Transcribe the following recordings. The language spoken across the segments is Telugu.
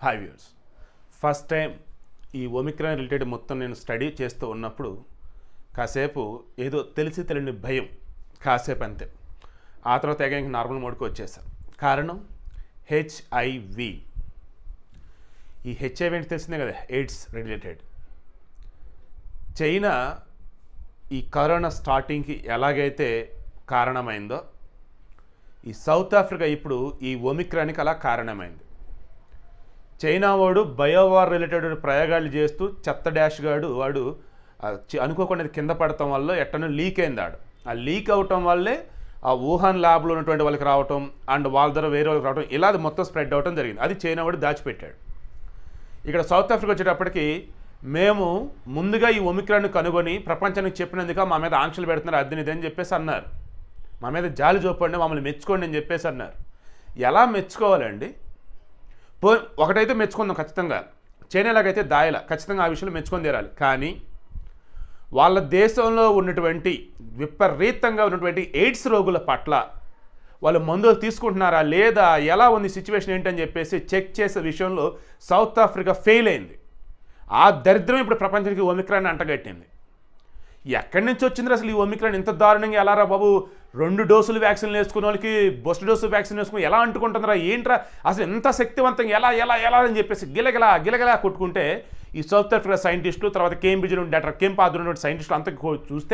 హాయ్ వ్యూర్స్ ఫస్ట్ టైం ఈ ఒమిక్రాన్ రిలేటెడ్ మొత్తం నేను స్టడీ చేస్తూ ఉన్నప్పుడు కాసేపు ఏదో తెలిసి తెలియని భయం కాసేపు అంతే ఆ తర్వాత ఏక నార్మల్ మోడ్కి వచ్చేసాను కారణం హెచ్ఐవి ఈ హెచ్ఐవి అంటే తెలిసిందే కదా ఎయిడ్స్ రిలేటెడ్ చైనా ఈ కరోనా స్టార్టింగ్కి ఎలాగైతే కారణమైందో ఈ సౌత్ ఆఫ్రికా ఇప్పుడు ఈ ఒమిక్రాన్కి అలా కారణమైంది చైనా వాడు బయోవార్ రిలేటెడ్ ప్రయోగాలు చేస్తూ చెత్త డాష్ గాడు వాడు ఆ, చి- అనుకోకుండా అది కింద పడటం వల్ల ఎట్టనో లీక్ అయింది ఆడు ఆ లీక్ అవటం వల్లే ఆ వుహాన్ ల్యాబ్లో ఉన్నటువంటి వాళ్ళకి రావటం అండ్ వాళ్ళ ద్వారా వేరే వాళ్ళకి రావటం ఇలా అది మొత్తం స్ప్రెడ్ అవటం జరిగింది అది చైనా వాడు దాచిపెట్టాడు ఇక్కడ సౌత్ ఆఫ్రికా వచ్చేటప్పటికి మేము ముందుగా ఈ ఒమిక్రాన్ కనుగొని ప్రపంచానికి చెప్పినందుక మా మీద ఆంక్షలు పెడుతున్నారు అద్దెని ఇది అని చెప్పేసి అన్నారు మా మీద జాలి చూపండి మమ్మల్ని మెచ్చుకోండి అని చెప్పేసి అన్నారు ఎలా మెచ్చుకోవాలండి పో ఒకటైతే మెచ్చుకుందాం ఖచ్చితంగా చైనాలాగైతే దాయల ఖచ్చితంగా ఆ విషయంలో మెచ్చుకొని తీరాలి కానీ వాళ్ళ దేశంలో ఉన్నటువంటి విపరీతంగా ఉన్నటువంటి ఎయిడ్స్ రోగుల పట్ల వాళ్ళు మందులు తీసుకుంటున్నారా లేదా ఎలా ఉంది సిచ్యువేషన్ ఏంటని చెప్పేసి చెక్ చేసే విషయంలో సౌత్ ఆఫ్రికా ఫెయిల్ అయింది ఆ దరిద్రం ఇప్పుడు ప్రపంచానికి ఒమిక్రాన్ అంటగట్టింది ఎక్కడి నుంచి వచ్చింది అసలు ఈ ఒమిక్రాన్ ఇంత దారుణంగా ఎలా రా బాబు రెండు డోసులు వ్యాక్సిన్లు వేసుకున్న వాళ్ళకి బొస్ట్ డోసు వ్యాక్సిన్ వేసుకుని ఎలా అంటుకుంటుందిరా ఏంట్రా అసలు ఎంత శక్తివంతంగా ఎలా ఎలా ఎలా అని చెప్పేసి గిలగిలా గిలగిలా కొట్టుకుంటే ఈ సౌత్ ఆఫ్రికా సైంటిస్టులు తర్వాత కేంబ్రిడ్జ్ డాక్టర్ కెంప్ ఆదున్నటువంటి సైంటిస్టులు అంతా కో- చూస్తే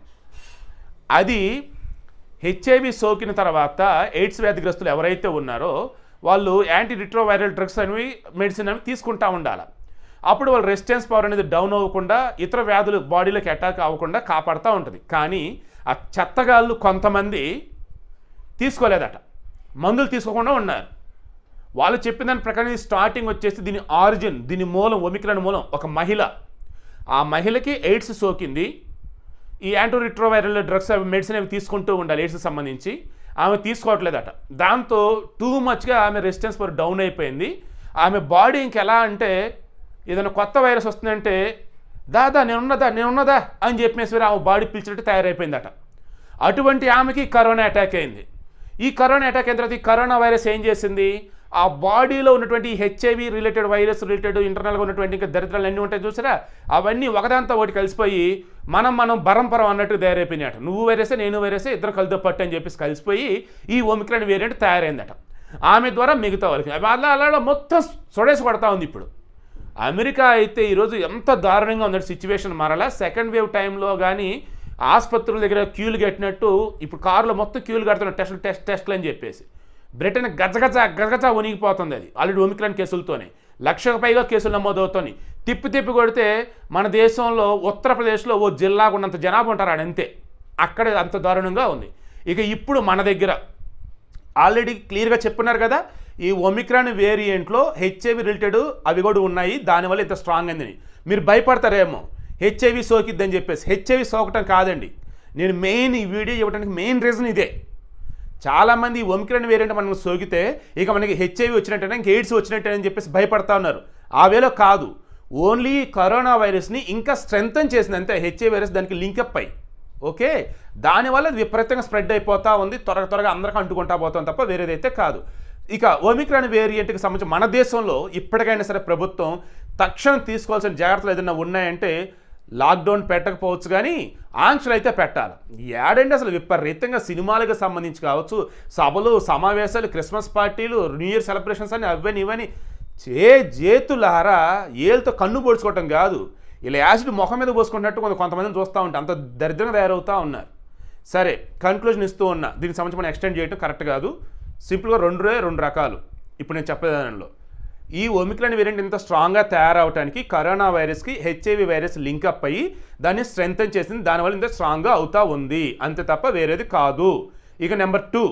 అది హెచ్ఐవి సోకిన తర్వాత ఎయిడ్స్ వ్యాధిగ్రస్తులు ఎవరైతే ఉన్నారో వాళ్ళు యాంటీ రిట్రోవైరల్ డ్రగ్స్ అనేవి మెడిసిన్ అనేవి తీసుకుంటా ఉండాలి అప్పుడు వాళ్ళ రెసిస్టెన్స్ పవర్ అనేది డౌన్ అవ్వకుండా ఇతర వ్యాధులు బాడీలోకి అటాక్ అవ్వకుండా కాపాడుతూ ఉంటుంది కానీ ఆ చెత్తగాళ్ళు కొంతమంది తీసుకోలేదట మందులు తీసుకోకుండా ఉన్నారు వాళ్ళు చెప్పిన దాని ప్రకారం ఇది స్టార్టింగ్ వచ్చేసి దీని ఆరిజిన్ దీని మూలం ఒమిక్రాన్ మూలం ఒక మహిళ ఆ మహిళకి ఎయిడ్స్ సోకింది ఈ యాంటోరిట్రోవైరల్ డ్రగ్స్ అవి మెడిసిన్ అవి తీసుకుంటూ ఉండాలి ఎయిడ్స్కి సంబంధించి ఆమె తీసుకోవట్లేదట దాంతో టూ మచ్గా ఆమె రెసిస్టెన్స్ పవర్ డౌన్ అయిపోయింది ఆమె బాడీ ఇంకెలా అంటే ఏదైనా కొత్త వైరస్ వస్తుందంటే దాదా నేనున్నదా నేనున్నదా అని చెప్పేసి ఆమె బాడీ పిలిచినట్టు తయారైపోయిందట అటువంటి ఆమెకి కరోనా అటాక్ అయింది ఈ కరోనా అటాక్ అయిన తర్వాత ఈ కరోనా వైరస్ ఏం చేసింది ఆ బాడీలో ఉన్నటువంటి హెచ్ఐవి రిలేటెడ్ వైరస్ రిలేటెడ్ ఇంటర్నల్గా ఉన్నటువంటి ఇంకా దరిద్రాలు అన్నీ ఉంటాయి చూసారా అవన్నీ ఒకదాంతో ఒకటి కలిసిపోయి మనం మనం పరంపరం అన్నట్టు తయారైపోయినాయట నువ్వు వైరసే నేను వైరసే ఇద్దరు కలితో పట్టు అని చెప్పేసి కలిసిపోయి ఈ ఒమిక్రాన్ వేరియంట్ తయారైందట ఆమె ద్వారా మిగతా వాళ్ళకి అలా అలా అలా మొత్తం సొడేసి కొడతా ఉంది ఇప్పుడు అమెరికా అయితే ఈరోజు ఎంత దారుణంగా ఉందంటే సిచ్యువేషన్ మారాలా సెకండ్ వేవ్ టైంలో కానీ ఆసుపత్రుల దగ్గర క్యూలు కట్టినట్టు ఇప్పుడు కారులో మొత్తం క్యూలు కడుతున్నారు టెస్టులు టెస్ట్ టెస్టులు అని చెప్పేసి బ్రిటన్ గజగజ గజగజ వణిగిపోతుంది అది ఆల్రెడీ ఒమిక్రాన్ కేసులతోనే లక్షకు పైగా కేసులు నమోదవుతున్నాయి తిప్పి తిప్పి కొడితే మన దేశంలో ఉత్తరప్రదేశ్లో ఓ జిల్లా ఉన్నంత జనాభా ఉంటారు ఆడ అంతే అక్కడ అంత దారుణంగా ఉంది ఇక ఇప్పుడు మన దగ్గర ఆల్రెడీ క్లియర్గా చెప్పున్నారు కదా ఈ ఒమిక్రాన్ వేరియంట్లో హెచ్ఐవి రిలేటెడ్ అవి కూడా ఉన్నాయి దానివల్ల ఇంత స్ట్రాంగ్ అయిందని మీరు భయపడతారేమో హెచ్ఐవి సోకిద్దని చెప్పేసి హెచ్ఐవి సోకటం కాదండి నేను మెయిన్ ఈ వీడియో ఇవ్వడానికి మెయిన్ రీజన్ ఇదే చాలామంది ఈ ఒమిక్రాన్ వేరియంట్ మనకు సోకితే ఇక మనకి హెచ్ఐవి వచ్చినట్టేనా ఇంక ఎయిడ్స్ వచ్చినట్టే అని చెప్పేసి భయపడతా ఉన్నారు ఆ వేలో కాదు ఓన్లీ కరోనా వైరస్ని ఇంకా స్ట్రెంగ్తన్ చేసింది అంతే హెచ్ఐ వైరస్ దానికి లింకప్ అయ్యి ఓకే దానివల్ల అది విపరీతంగా స్ప్రెడ్ అయిపోతా ఉంది త్వరగా త్వరగా అందరికీ అంటుకుంటా పోతాం తప్ప వేరేదైతే కాదు ఇక ఒమిక్రాన్ వేరియంట్కి సంబంధించి మన దేశంలో ఇప్పటికైనా సరే ప్రభుత్వం తక్షణం తీసుకోవాల్సిన జాగ్రత్తలు ఏదైనా ఉన్నాయంటే లాక్డౌన్ పెట్టకపోవచ్చు కానీ ఆంక్షలు అయితే పెట్టాలి ఏడండి అసలు విపరీతంగా సినిమాలకు సంబంధించి కావచ్చు సభలు సమావేశాలు క్రిస్మస్ పార్టీలు న్యూ ఇయర్ సెలబ్రేషన్స్ అని అవని ఇవని చే జేతులారా ఏళ్ళతో కన్ను పొడుచుకోవటం కాదు ఇలా యాసిడ్ ముఖం మీద పోసుకున్నట్టు కొంత కొంతమందిని చూస్తూ ఉంటాం అంత దరిద్రంగా తయారవుతూ ఉన్నారు సరే కన్క్లూజన్ ఇస్తూ ఉన్నా దీనికి సంబంధించి మనం ఎక్స్టెండ్ చేయడం కరెక్ట్ కాదు సింపుల్గా రెండు రెండు రకాలు ఇప్పుడు నేను చెప్పేదానిలో ఈ ఒమిక్రాన్ వేరియంట్ ఇంత స్ట్రాంగ్గా తయారవడానికి కరోనా వైరస్కి హెచ్ఐవి వైరస్ లింకప్ అయ్యి దాన్ని స్ట్రెంగ్తన్ చేసింది దానివల్ల ఇంత స్ట్రాంగ్గా అవుతా ఉంది అంతే తప్ప వేరేది కాదు ఇక నెంబర్ టూ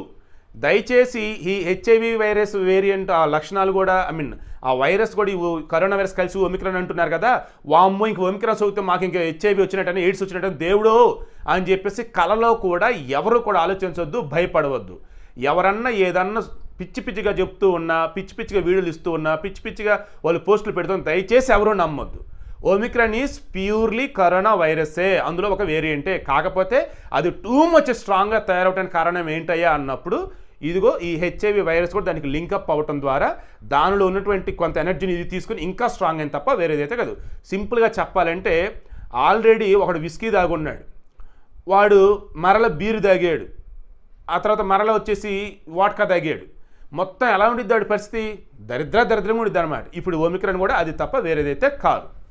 దయచేసి ఈ హెచ్ఐవి వైరస్ వేరియంట్ ఆ లక్షణాలు కూడా ఐ మీన్ ఆ వైరస్ కూడా ఈ ఓ- కరోనా వైరస్ కలిసి ఒమిక్రాన్ అంటున్నారు కదా వామ్మో ఇంక ఒమిక్రాన్ సోకితే మాకు ఇంకా హెచ్ఐవి వచ్చినట్టని ఎయిడ్స్ వచ్చినట్టని దేవుడో అని చెప్పేసి కలలో కూడా ఎవరు కూడా ఆలోచించవద్దు భయపడవద్దు ఎవరన్నా ఏదన్నా పిచ్చి పిచ్చిగా చెప్తూ ఉన్నా పిచ్చి పిచ్చిగా వీడియోలు ఇస్తూ ఉన్నా పిచ్చి పిచ్చిగా వాళ్ళు పోస్టులు పెడుతున్నా దయచేసి ఎవరూ నమ్మొద్దు ఓమిక్రాన్ ఈజ్ ప్యూర్లీ కరోనా వైరస్సే అందులో ఒక వేరియంటే కాకపోతే అది టూ మచ్ స్ట్రాంగ్గా తయారవడానికి కారణం ఏంటయ్యా అన్నప్పుడు ఇదిగో ఈ హెచ్ఐవి వైరస్ కూడా దానికి లింకప్ అవ్వటం ద్వారా దానిలో ఉన్నటువంటి కొంత ఎనర్జీని ఇది తీసుకుని ఇంకా స్ట్రాంగ్ అయిన తప్ప వేరేదైతే కాదు సింపుల్గా చెప్పాలంటే ఆల్రెడీ ఒకడు విస్కీ దాగున్నాడు వాడు మరల బీరు తాగాడు ఆ తర్వాత మరల వచ్చేసి వాట్కా తాగాడు మొత్తం ఎలా ఉండిద్ది వాడి పరిస్థితి దరిద్ర దరిద్రంగా ఉండిద్ది అనమాట ఇప్పుడు ఒమిక్రాన్ కూడా అది తప్ప వేరేదైతే కాదు